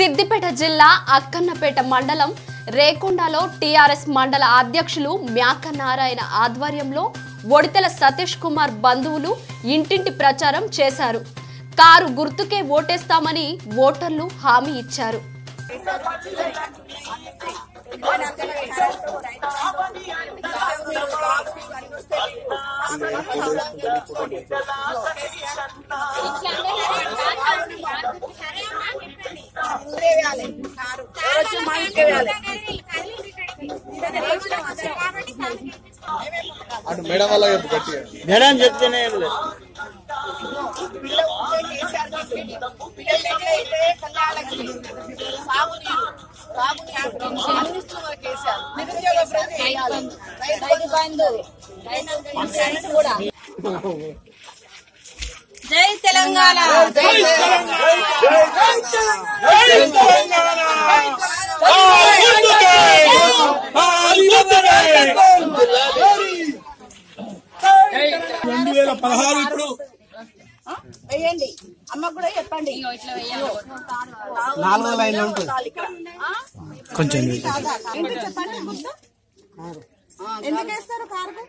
సిద్దిపేట జిల్లా అక్కన్నపేట మండలం రేకొండలో టీఆర్ఎస్ మండల అధ్యక్షులు మ్యాక నారాయణ ఆధ్వర్యంలో ఒడితెల సతీష్ కుమార్ బంధువులు ఇంటింటి ప్రచారం చేశారు కారు గుర్తుకే ఓటేస్తామని ఓటర్లు హామీ ఇచ్చారు అటు మేడం వల్ల చెప్పు గట్టిగా మేడం చెప్తేనే ఏం లేదు జై తెలంగాణ రెండు వేల పదహారు ఇప్పుడు వేయండి అమ్మకు కూడా చెప్పండి నాలుగో లైన్ లో ఉంటుంది కొంచెం ఎందుకు చెప్పండి గుర్తు ఎందుకు వేస్తారు కారు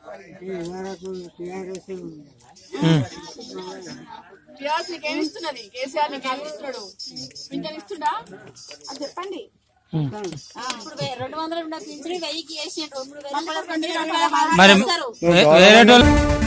టిఆర్ఎస్ నీకు ఏమి ఇస్తున్నది కేసీఆర్ నీకు ఏమి ఇస్తున్నాడు పింఛన్ ఇస్తుండా అది చెప్పండి ఇప్పుడు వే- రెండు వందలు ఉన్న పింఛను వెయ్యికి వేసిండ్రు. మూడు వేలు మమ్మల్ని రెండు వేల మరి ఇస్తారు. వేరే